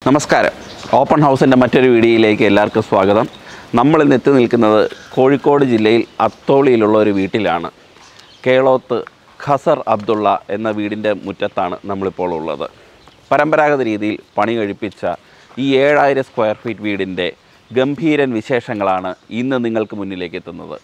നമസ്കാരം ഓപ്പൺ ഹൗസിൻ്റെ മറ്റൊരു വീഡിയോയിലേക്ക് എല്ലാവർക്കും സ്വാഗതം നമ്മൾ ഇന്ന് എത്തി നിൽക്കുന്നത് കോഴിക്കോട് ജില്ലയിൽ അത്തോളിയിലുള്ള ഒരു വീട്ടിലാണ് കേളോത്ത് ഖസർ അബ്ദുള്ള എന്ന വീടിൻ്റെ മുറ്റത്താണ് നമ്മളിപ്പോൾ ഉള്ളത് പരമ്പരാഗത രീതിയിൽ പണി കഴിപ്പിച്ച ഈ ഏഴായിരം സ്ക്വയർ ഫീറ്റ് വീടിൻ്റെ ഗംഭീരൻ വിശേഷങ്ങളാണ് ഇന്ന് നിങ്ങൾക്ക് മുന്നിലേക്ക് എത്തുന്നത്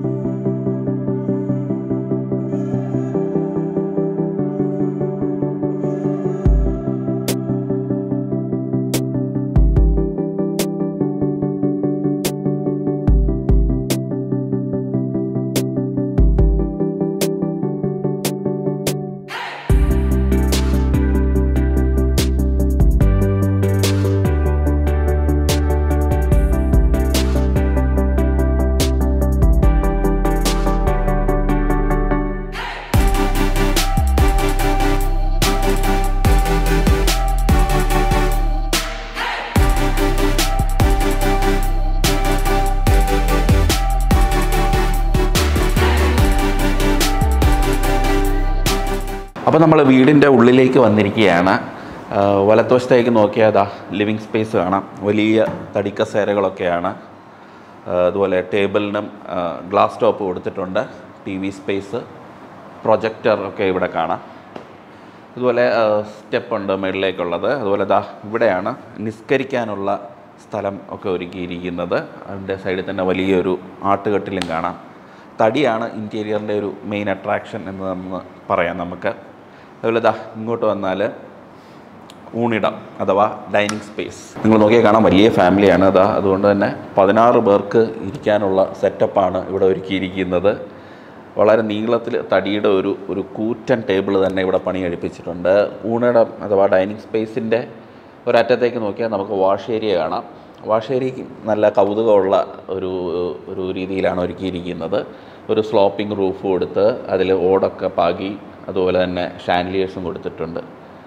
അപ്പോൾ നമ്മൾ വീടിൻ്റെ ഉള്ളിലേക്ക് വന്നിരിക്കുകയാണ് ആ, വലത്തുവശത്തേക്ക് നോക്കിയാൽ അതാ ലിവിങ് സ്പേസ് കാണാം വലിയ തടിക്കസേരകളൊക്കെയാണ് ആ, അതുപോലെ ടേബിളിനും ആ, ഗ്ലാസ് ടോപ്പ് കൊടുത്തിട്ടുണ്ട് ടി വി സ്പേസ് പ്രൊജക്ടർ ഒക്കെ ഇവിടെ കാണാം അതുപോലെ സ്റ്റെപ്പ് ഉണ്ട് മുകളിലേക്കുള്ളത് അതുപോലെ ദാ ഇവിടെയാണ് നിസ്കരിക്കാനുള്ള സ്ഥലം ഒക്കെ ഒരുക്കിയിരിക്കുന്നത് അതിൻ്റെ സൈഡിൽ തന്നെ വലിയൊരു ആട്ടുകട്ടിലും കാണാം തടിയാണ് ഇൻറ്റീരിയറിൻ്റെ ഒരു മെയിൻ അട്രാക്ഷൻ എന്ന് നമ്മൾ പറയാം നമുക്ക് അതുപോലെ ദാ ഇങ്ങോട്ട് വന്നാൽ ഊണിടം അഥവാ ഡൈനിങ് സ്പേസ് നിങ്ങൾ നോക്കിയാൽ കാണാം വലിയ ഫാമിലിയാണ് അതാ അതുകൊണ്ട് തന്നെ പതിനാറ് പേർക്ക് ഇരിക്കാനുള്ള സെറ്റപ്പാണ് ഇവിടെ ഒരുക്കിയിരിക്കുന്നത് വളരെ നീളത്തിൽ തടിയുടെ ഒരു ഒരു കൂറ്റൻ ടേബിൾ തന്നെ ഇവിടെ പണി കഴിപ്പിച്ചിട്ടുണ്ട് ഊണിടം അഥവാ ഡൈനിങ് സ്പേസിൻ്റെ ഒരറ്റത്തേക്ക് നോക്കിയാൽ നമുക്ക് വാഷ് ഏരിയ കാണാം വാഷ് ഏരിയയ്ക്ക് നല്ല കൗതുകമുള്ള ഒരു ഒരു രീതിയിലാണ് ഒരുക്കിയിരിക്കുന്നത് ഒരു സ്ലോപ്പിംഗ് റൂഫ് കൊടുത്ത് അതിൽ ഓടൊക്കെ പാകി അതുപോലെ തന്നെ ഷാൻലിയേഴ്സും കൊടുത്തിട്ടുണ്ട്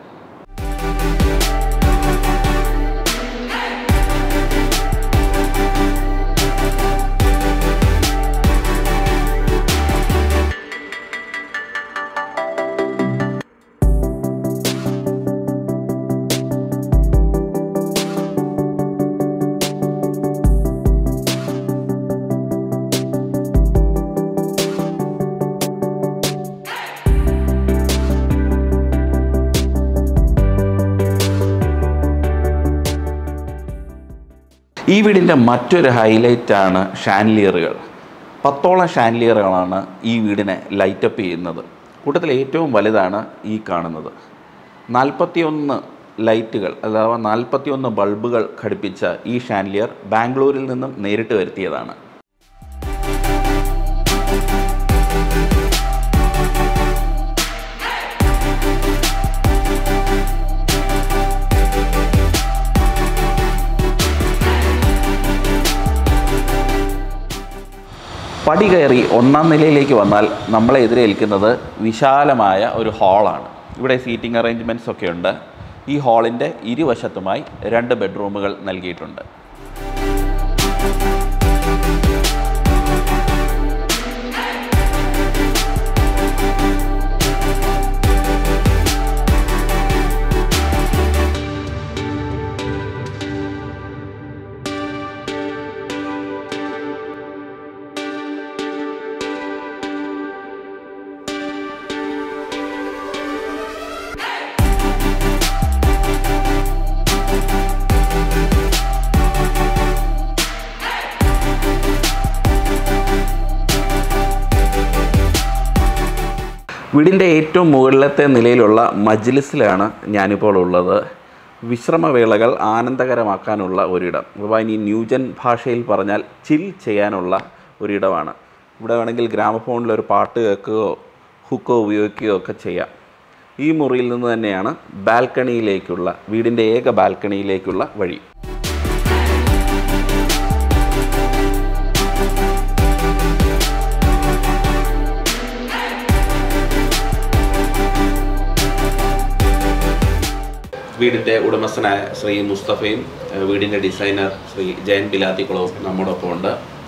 ഈ വീടിൻ്റെ മറ്റൊരു ഹൈലൈറ്റാണ് ഷാൻലിയറുകൾ പത്തോളം ഷാൻലിയറുകളാണ് ഈ വീടിനെ ലൈറ്റപ്പ് ചെയ്യുന്നത് കൂട്ടത്തിൽ ഏറ്റവും വലുതാണ് ഈ കാണുന്നത് നാൽപ്പത്തിയൊന്ന് ലൈറ്റുകൾ അഥവാ നാൽപ്പത്തിയൊന്ന് ബൾബുകൾ ഘടിപ്പിച്ച ഈ ഷാൻലിയർ ബാംഗ്ലൂരിൽ നിന്നും നേരിട്ട് വരുത്തിയതാണ് പടി കയറി ഒന്നാം നിലയിലേക്ക് വന്നാൽ നമ്മളെ എതിരേൽക്കുന്നത് വിശാലമായ ഒരു ഹാളാണ് ഇവിടെ സീറ്റിംഗ് അറേഞ്ച്മെൻറ്റ്സ് ഒക്കെ ഉണ്ട് ഈ ഹാളിൻ്റെ ഇരുവശത്തുമായി രണ്ട് ബെഡ്റൂമുകൾ നൽകിയിട്ടുണ്ട് വീടിൻ്റെ ഏറ്റവും മുകളിലത്തെ നിലയിലുള്ള മജ്ലിസിലാണ് ഞാനിപ്പോൾ ഉള്ളത് വിശ്രമവേളകൾ ആനന്ദകരമാക്കാനുള്ള ഒരിടം അഥവാ ഇനി ന്യൂജൻ ഭാഷയിൽ പറഞ്ഞാൽ ചിൽ ചെയ്യാനുള്ള ഒരിടമാണ് ഇവിടെ വേണമെങ്കിൽ ഗ്രാമഫോണിൽ ഒരു പാട്ട് കേൾക്കുകയോ ഹുക്കോ ഉപയോഗിക്കുകയോ ഒക്കെ ചെയ്യാം ഈ മുറിയിൽ നിന്ന് തന്നെയാണ് ബാൽക്കണിയിലേക്കുള്ള വീടിൻ്റെ ഏക ബാൽക്കണിയിലേക്കുള്ള വഴി വീടിൻ്റെ ഉടമസ്ഥനായ ശ്രീ മുസ്തഫയും ഏഹ് വീടിൻ്റെ ഡിസൈനർ ശ്രീ ജയൻ ബിലാത്തിക്കുളവും നമ്മോടൊപ്പം ഉണ്ട്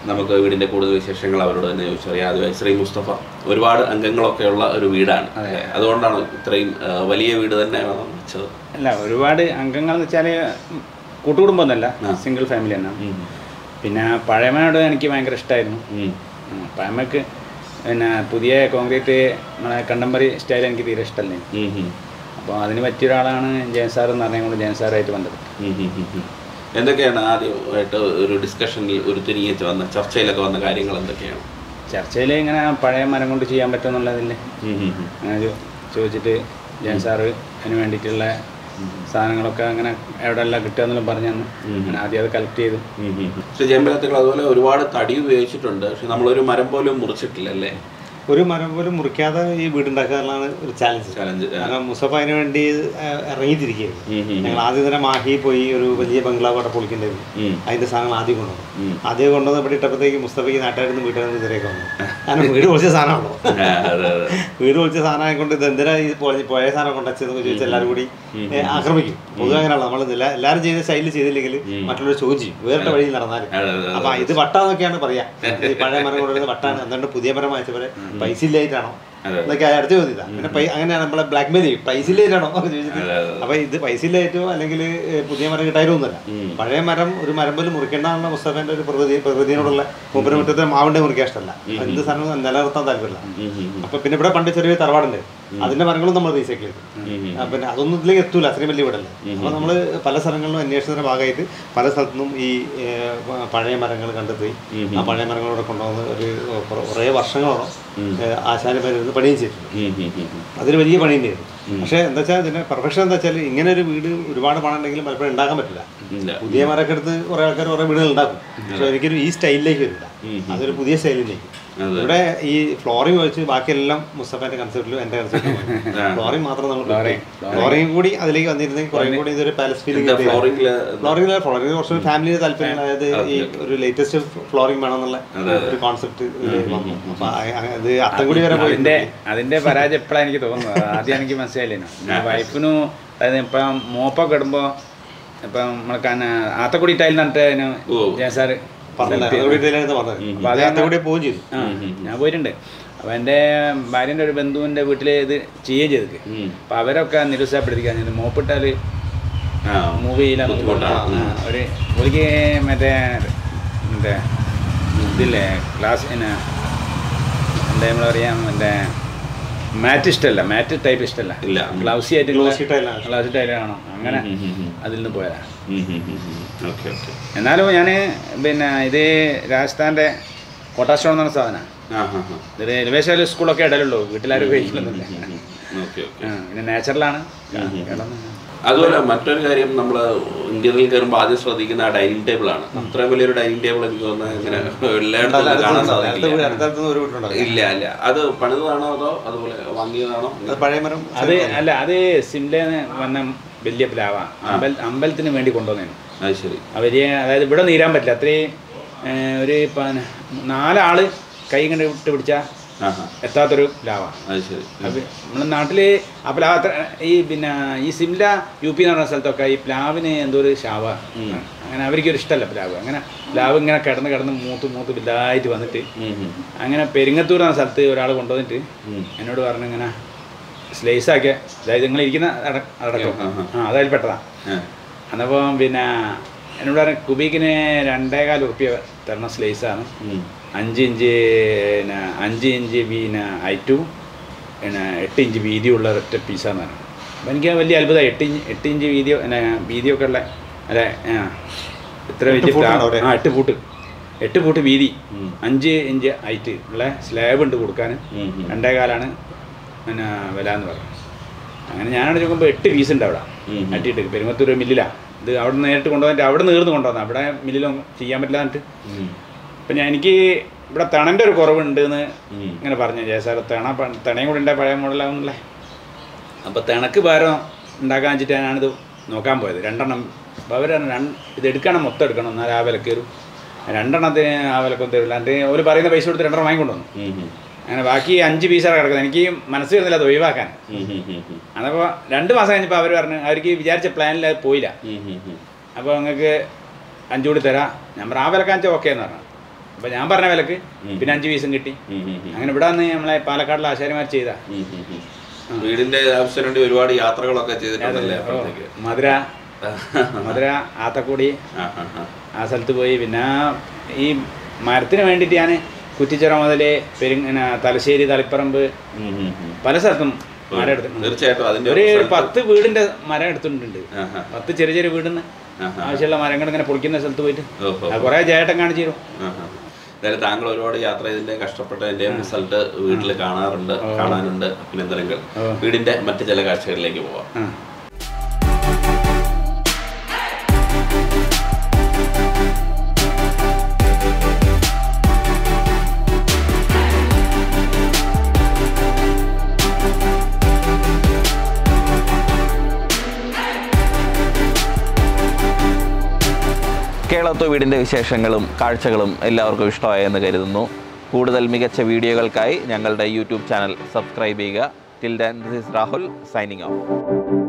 നമുക്ക് വീടിന്റെ കൂടുതൽ വിശേഷങ്ങൾ അവരോട് തന്നെ ചോദിച്ചറിയാം അതുമായി ശ്രീ മുസ്തഫ ഒരുപാട് അംഗങ്ങളൊക്കെ ഉള്ള ഒരു വീടാണ് അല്ലേ? അതുകൊണ്ടാണ് ഇത്രയും ആ, വലിയ വീട് തന്നെ വേണം വെച്ചത് അല്ല ഒരുപാട് അംഗങ്ങൾ എന്ന് വെച്ചാൽ കൂട്ടുകുടുംബമൊന്നുമല്ല സിംഗിൾ ഫാമിലി തന്നെ ഉം. പിന്നെ പഴമയോട് എനിക്ക് ഭയങ്കര ഇഷ്ടമായിരുന്നു ഉം. പഴമക്ക് പിന്നെ പുതിയ കോൺക്രീറ്റ് നമ്മളെ കണ്ടംപററി സ്റ്റൈൽ എനിക്ക് തീരെ ഇഷ്ടമല്ലേ ഉം, ഉം. അപ്പോൾ അതിന് പറ്റിയ ഒരാളാണ് ജയൻ സാർ എന്ന് പറഞ്ഞുകൊണ്ട് ജയൻ സാറായിട്ട് ബന്ധപ്പെട്ടു ഉം, ഉം, ഉം, ഉം. എന്തൊക്കെയാണ് ആദ്യമായിട്ട് ഒരു ഡിസ്കഷനിൽ ഒരു തിരികെ വന്ന ചർച്ചയിലൊക്കെ വന്ന കാര്യങ്ങൾ എന്തൊക്കെയാണ് ചർച്ചയിൽ ഇങ്ങനെ പഴയ മരം കൊണ്ട് ചെയ്യാൻ പറ്റുമെന്നുള്ളതിൽ ഉം, ഉം, ഉം. അങ്ങനെ ചോ- ചോദിച്ചിട്ട് ജയൻ സാറ് അതിന് വേണ്ടിയിട്ടുള്ള സാധനങ്ങളൊക്കെ അങ്ങനെ എവിടെയെല്ലാം കിട്ടുക എന്നെല്ലാം പറഞ്ഞു തന്നു അങ്ങനെ ആദ്യം അത് കളക്ട് ചെയ്തു ഉം, ഉം, ഉം. പക്ഷെ ജയമ്പലത്തുകൾ അതുപോലെ ഒരുപാട് തടി ഉപയോഗിച്ചിട്ടുണ്ട് പക്ഷെ നമ്മളൊരു മരം പോലും മുറിച്ചിട്ടില്ല അല്ലേ ഒരു മരം പോലും മുറിക്കാതെ ഈ വീടുണ്ടാക്കാനുള്ളതാണ് ഒരു ചാലഞ്ച് ചലഞ്ച് കാരണം മുസഫ അതിന് വേണ്ടി ഏഹ്, ഇറങ്ങിത്തിരിക്കുകയായിരുന്നു ഞങ്ങൾ ആദ്യം തന്നെ മാഹി പോയി ഒരു വലിയ ബംഗ്ലാവ് അവിടെ പൊളിക്കേണ്ടായിരുന്നു അതിന്റെ സാധനങ്ങൾ ആദ്യം കൊണ്ടുവന്നു ആദ്യം കൊണ്ടുവന്ന് ഇവിടെ ഇട്ടപ്പോഴത്തേക്ക് മുസ്തഫയ്ക്ക് നാട്ടുകാരിൽ നിന്ന് വീട്ടിൽ നിന്ന് ഇതിലേക്ക് വന്നു കാരണം വീട് പൊളിച്ച സാധനമാണല്ലോ അതെ അതെ വീട് പൊളിച്ച സാധനം കൊണ്ട് ഇത് എന്തിനാ ഈ പൊളി- പഴയ സാധനം കൊണ്ടുവച്ചതെന്ന് ചോദിച്ചാൽ എല്ലാവരും കൂടി ഏ, ആക്രമിക്കും പൊതുവെ അങ്ങനെയുള്ള നമ്മൾ എല്ലാവരും ചെയ്യുന്ന സ്റ്റൈലിൽ ചെയ്തില്ലെങ്കിൽ മറ്റുള്ളവർ ചോദിച്ചു വേറെ വഴിയിൽ നടന്നാലും അതെ, അതെ, അപ്പൊ ഇത് വട്ടാന്നൊക്കെയാണ് പറയാ ഈ പഴയ മരം കൊണ്ടുവരുന്നത് വട്ടാണ് എന്തുകൊണ്ട് പുതിയ മരം വാങ്ങിച്ച പോലെ പൈസ ഇല്ലായിട്ടാണോ അതെ. എന്നൊക്കെ അടുത്ത ചോദ്യത പിന്നെ പൈ- അങ്ങനെയാണ് നമ്മളെ ബ്ലാക്ക് മെയിൽ ചെയ്യും പൈസ ഇല്ലായിട്ടാണോ എന്നൊക്കെ ചോദിച്ചിട്ട് അതെ, അതെ. അപ്പൊ ഇത് പൈസ ഇല്ലായിട്ടോ അല്ലെങ്കിൽ പുതിയ മരം കിട്ടായിട്ടൊന്നുമല്ല പഴയ മരം ഒരു മരം പോലും മുറിക്കേണ്ടതാണ് മുസ്തഫേന്റെ ഒരു പ്രകൃതി പ്രകൃതിയോടുള്ള മൂപ്പര മുറ്റത്തെ മാവിന്റെ മുറിക്കാൻ ഇഷ്ടമല്ല എന്ത് സാധനവും നിലനിർത്താൻ താല്പര്യമില്ല അപ്പൊ പിന്നെ ഇവിടെ പണ്ട് ചെറിയ തറവാടുണ്ട് അതിന്റെ മരങ്ങളും നമ്മൾ റീസൈക്കിൾ ചെയ്തു ആ, പിന്നെ അതൊന്നും ഇതിലേക്ക് എത്തൂല അത്രയും വലിയ വീടല്ല അപ്പൊ നമ്മൾ പല സ്ഥലങ്ങളിലും അന്വേഷണത്തിന്റെ ഭാഗമായിട്ട് പല സ്ഥലത്തുനിന്നും ഈ ഏ, പ- പഴയ മരങ്ങൾ കണ്ടെത്തി ആ പഴയ മരങ്ങളോടെ കൊണ്ടുവന്ന് ഒരു കുറെ- കുറേ വർഷങ്ങളോളം ആശാന പേരിൽ പണിയും ചെയ്തിട്ടുണ്ട് അതൊരു വലിയ പണി തന്നെയായിരുന്നു പക്ഷേ എന്താ വെച്ചാൽ ഇതിന്റെ പെർഫെക്ഷൻ എന്താ വെച്ചാൽ ഇങ്ങനെ ഒരു വീട് ഒരുപാട് പണം ഉണ്ടെങ്കിലും പലപ്പോഴും ഉണ്ടാക്കാൻ പറ്റില്ല ഇല്ല പുതിയ മരമൊക്കെ എടുത്ത് കുറെ ആൾക്കാർ കുറെ വീടുകൾ ഉണ്ടാക്കും പക്ഷെ ഒരിക്കലും ഈ സ്റ്റൈലിലേക്ക് വരില്ല അതൊരു പുതിയ സ്റ്റൈലിലേക്ക് അതെ. ഇവിടെ ഈ ഫ്ലോറിംഗ് വെച്ച് ബാക്കിയെല്ലാം മുസ്തഫന്റെ കൺസെപ്റ്റിലും എന്റെ കൺസെപ്റ്റിലും ഫ്ലോറിംഗ് മാത്രം നമ്മൾ ഫ്ലോറിംഗ് കൂടി അതിലേക്ക് വന്നിരുന്നെങ്കിൽ കുറെ കൂടി ഇതൊരു പാലസ് ഫീലിംഗ് ഫ്ലോറിംഗില് ഫ്ലോറിംഗ് ഫ്ലോറിംഗ് കുറച്ച് ഫാമിലി താല്പര്യം അതായത് ഈ ഒരു ലേറ്റസ്റ്റ് ഫ്ലോറിംഗ് വേണമെന്നുള്ള ഒരു കോൺസെപ്റ്റ് വന്നു അപ്പൊ ആ- ആ- അത് അത്തം കൂടി വരെ പോയി അതിന്റെ അതിന്റെ പരാജയം എപ്പോഴാണ് എനിക്ക് തോന്നുന്നത് ആദ്യം എനിക്ക് മനസ്സിലായില്ലേനോ ഞാൻ വൈഫിനും അതായത് ഇപ്പം മോപ്പൊക്കെ ഇടുമ്പോൾ ഇപ്പം നമ്മളെ കാന ആത്തക്കുടി ടൈൽ നട്ട് അതിന് ഓ. ജയൻ സാറ് പറഞ്ഞത് അതുകൂടി ഇതിലാണ് പറഞ്ഞത് അപ്പൊ അത് അത് അത്തം കൂടി പോവുകയും ചെയ്തു ആ ഞാൻ പോയിട്ടുണ്ട് അപ്പോൾ എൻ്റെ ഭാര്യൻ്റെ ഒരു ബന്ധുവിൻ്റെ വീട്ടിൽ ഇത് ചെയ്യുകയും ചെയ്തിട്ട് അപ്പോൾ അവരൊക്കെ നിരുത്സാഹപ്പെടുത്തിക്കാൻ ഞാൻ മോപ്പിട്ടാൽ ആ മൂവ് ചെയ്യില്ല ബുദ്ധിമുട്ടാണ്. ഒരു ഒരിക്കൽ മറ്റേ മറ്റേ ഇതില്ലേ ക്ലാസ് പിന്നെ എന്താ നമ്മൾ പറയാം മറ്റേ മാറ്റ് ഇഷ്ടമല്ല മാറ്റ് ടൈപ്പ് ഇഷ്ടമല്ല ഇല്ല. ഗ്ലൗസി ആയിട്ട് Glossy tile ആണ്. ഗ്ലൗസി ടൈൽ കാണണം അങ്ങനെ ഉം, ഉം, ഉം. അതിൽ നിന്ന് പോയതാ ഓക്കെ ഓക്കെ എന്നാലും ഞാൻ പിന്നെ ഇത് രാജസ്ഥാൻ്റെ കൊട്ടാസ്റ്റോൺ എന്ന് പറഞ്ഞ സാധനമാണ് ആ ഹാ ഹാ ഇത് റെയിൽവേ സ്റ്റേഷൻ സ്കൂളൊക്കെ ഇടലുള്ളൂ വീട്ടിലാരും ഉപയോഗിക്കുന്നില്ല ഓക്കെ ഓക്കെ ആ, പിന്നെ നാച്ചുറലാണ് അതുപോലെ മറ്റൊരു കാര്യം നമ്മൾ ഇന്ത്യയിൽ കയറുമ്പോൾ ആദ്യം ശ്രദ്ധിക്കുന്ന ആ ഡൈനിങ് ടേബിൾ ആണ് അത്രയും വലിയൊരു ഡൈനിങ് ടേബിൾ എനിക്ക് തോന്നുന്നത് ഇങ്ങനെ എല്ലായിടത്തും ഒന്നും കാണാൻ അടുത്ത വീട് സാധിക്കില്ല അടുത്തടുത്ത് ഒരു വീട്ടുണ്ടാവും ഇല്ല ഇല്ല അത് പണിതാണോ അതോ അതുപോലെ വാങ്ങിയതാണോ അത് പഴയ മരം അത് അല്ല അത് സിംലന്ന് വന്ന വലിയ പ്ലാവ അമ്പൽ അമ്പലത്തിന് വേണ്ടി കൊണ്ടുവന്നേനു അത് ശരി ആ വലിയ അതായത് ഇവിടെ നീരാൻ പറ്റില്ല അത്രയും ഏ, ഒരു പ- നാലാള് കൈ കണ്ട് വിട്ട് പിടിച്ചാൽ ആ ഹാ എത്താത്തൊരു പ്ലാവ അത് ശരി അത് നമ്മുടെ നാട്ടിൽ ആ പ്ലാവ് അത്ര ഈ പിന്നെ ഈ സിംല യു പി എന്ന് പറഞ്ഞ സ്ഥലത്തൊക്കെ ഈ പ്ലാവിന് എന്തോ ഒരു ശാവ അങ്ങനെ അവർക്കൊരു ഇഷ്ടമല്ല പ്ലാവ് അങ്ങനെ പ്ലാവ് ഇങ്ങനെ കിടന്ന് കിടന്ന് മൂത്ത് മൂത്ത് വലുതായിട്ട് വന്നിട്ട് ഉം, ഉം. അങ്ങനെ പെരിങ്ങത്തൂർ എന്ന സ്ഥലത്ത് ഒരാൾ കൊണ്ടുവന്നിട്ട് എന്നോട് പറഞ്ഞു ഇങ്ങനെ സ്ലൈസ് ആക്കിയ അതായത് നിങ്ങൾ ഇരിക്കുന്ന അട- അടക്കം ആ അതായത് പെട്ടതാ ആ. അന്നപ്പോൾ പിന്നെ എന്നോട് പറഞ്ഞു കുബീക്കിന് രണ്ടേകാൽ ഉറുപ്പ്യ തരണ സ്ലൈസാണ് ഉം. അഞ്ച് ഇഞ്ച് പിന്നെ അഞ്ച് ഇഞ്ച് പിന്നെ ഹൈറ്റും പിന്നെ എട്ട് ഇഞ്ച് വീതിയുള്ള ഒറ്റ പീസാന്ന് പറഞ്ഞു അപ്പോൾ എനിക്ക് വലിയ അത്ഭുതമായി എട്ട് ഇഞ്ച് എട്ട് ഇഞ്ച് വീതിയോ പിന്നെ വീതിയൊക്കെ ഉള്ള അല്ലെ ആ ഇത്ര വലിയ ഫൂട്ട് പ്ലാ- ഉണ്ടാവും അല്ലേ? ആ എട്ട് ഫൂട്ട് എട്ട് ഫൂട്ട് വീതി അഞ്ച് ഇഞ്ച് ഹൈറ്റ് ഉള്ള സ്ലാബ് ഉണ്ട് കൊടുക്കാൻ ഉം, ഉം. രണ്ടേ കാലാണ് പിന്നെ വില എന്ന് പറഞ്ഞു അങ്ങനെ ഞാനവിടെ നോക്കുമ്പോൾ എട്ട് പീസ് ഉണ്ട് അവിടെ ഉം. അട്ടിയിട്ട് പെരുമത്തൂർ മില്ലിലാണ് ഇത് അവിടെ നിന്ന് നേരിട്ട് കൊണ്ടുവന്നിട്ട് അവിടെ നീർന്ന് കൊണ്ടുവന്നത് അവിടെ മില്ലിലൊന്നും ചെയ്യാൻ പറ്റില്ല എന്നിട്ട് ഉം. അപ്പം ഞാൻ എനിക്ക് ഇവിടെ തണൻ്റെ ഒരു കുറവുണ്ട് എന്ന് ഉം. ഇങ്ങനെ പറഞ്ഞു ജയസാർ തണ പ- തണയും കൂടെ ഉണ്ടായ പഴയ മോഡലാവുന്നല്ലേ അപ്പോൾ തിണക്ക് പകരം ഉണ്ടാക്കാൻ വെച്ചിട്ട് ഞാനിത് നോക്കാൻ പോയത് രണ്ടെണ്ണം അപ്പോൾ അവർ രണ്ട് ഇത് എടുക്കണം മൊത്തം എടുക്കണം എന്നാൽ ആ വിലക്ക് വരും രണ്ടെണ്ണത്തിന് ആ വിലക്കൊന്നും തരില്ല എന്നിട്ട് അവർ പറയുന്ന പൈസ കൊടുത്ത് രണ്ടെണ്ണം വാങ്ങിക്കൊണ്ടുവന്നു ഉം, ഉം. അങ്ങനെ ബാക്കി അഞ്ച് പീസാണ് കിടക്കുന്നത് എനിക്ക് മനസ്സ് വരുന്നില്ല അത് ഒഴിവാക്കാൻ ഉം, ഉം, ഉം, ഉം. അതപ്പോൾ രണ്ട് മാസം കഴിഞ്ഞപ്പോൾ അവർ പറഞ്ഞു അവർക്ക് വിചാരിച്ച പ്ലാനിൽ അത് പോയില്ല ഉം, ഉം, ഉം. അപ്പോൾ നിങ്ങൾക്ക് അഞ്ച് കൂടി തരാം ഞാൻ പറഞ്ഞു ആ വിലക്കാൻ വെച്ചാൽ ഓക്കെ എന്ന് പറഞ്ഞു അപ്പോൾ ഞാൻ പറഞ്ഞ വിലക്ക് പിന്നെ അഞ്ച് പീസും കിട്ടി ഉം, ഉം, ഉം. അങ്ങനെ ഇവിടെ വന്ന് നമ്മളെ പാലക്കാടിലെ ആശാരിമാർ ചെയ്താ ഉം, ഉം, ഉം. വീടിന്റെ ആവശ്യത്തിന് വേണ്ടി ഒരുപാട് യാത്രകളൊക്കെ ചെയ്തിട്ടുണ്ടല്ലേ ഓ, അപ്പോഴത്തേക്ക് മധുര മധുര ആത്തക്കൂടി ആ, ആ, ആ. ആ സ്ഥലത്ത് പോയി പിന്നെ ഈ മരത്തിന് വേണ്ടിയിട്ട് ഞാൻ കുറ്റിച്ചിറ മുതൽ പെരിങ്ങ തലശ്ശേരി തളിപ്പറമ്പ് ഉം, ഉം, ഉം. പല സ്ഥലത്തും മരം എടുത്തിട്ടുണ്ട് തീർച്ചയായിട്ടും അതിന്റെ ഒരു result- പത്ത് വീടിന്റെ മരം എടുത്തിട്ടുണ്ട് ആ, ആ. പത്ത് ചെറിയ ചെറിയ വീടിന്ന് ആഹാ. ആവശ്യമുള്ള മരങ്ങൾ ഇങ്ങനെ പൊളിക്കുന്ന സ്ഥലത്ത് പോയിട്ട് ഓഹോ. അത് കുറേ ജേട്ടൻ കാണിച്ചു തരും ആഹാ. എന്തായാലും താങ്കൾ ഒരുപാട് യാത്ര ചെയ്തതിന്റെ കഷ്ടപ്പെട്ടതിന്റെ റിസൾട്ട് വീട്ടിൽ കാണാറുണ്ട് കാണാനുണ്ട് പിന്നെ എന്തെങ്കിലും ഓ. വീടിന്റെ മറ്റു ചില കാഴ്ചകളിലേക്ക് പോവാം ആ കേരളത്വ വീടിൻ്റെ വിശേഷങ്ങളും കാഴ്ചകളും എല്ലാവർക്കും ഇഷ്ടമായെന്ന് കരുതുന്നു കൂടുതൽ മികച്ച വീഡിയോകൾക്കായി ഞങ്ങളുടെ യൂട്യൂബ് ചാനൽ സബ്സ്ക്രൈബ് ചെയ്യുക till then this is Rahul signing of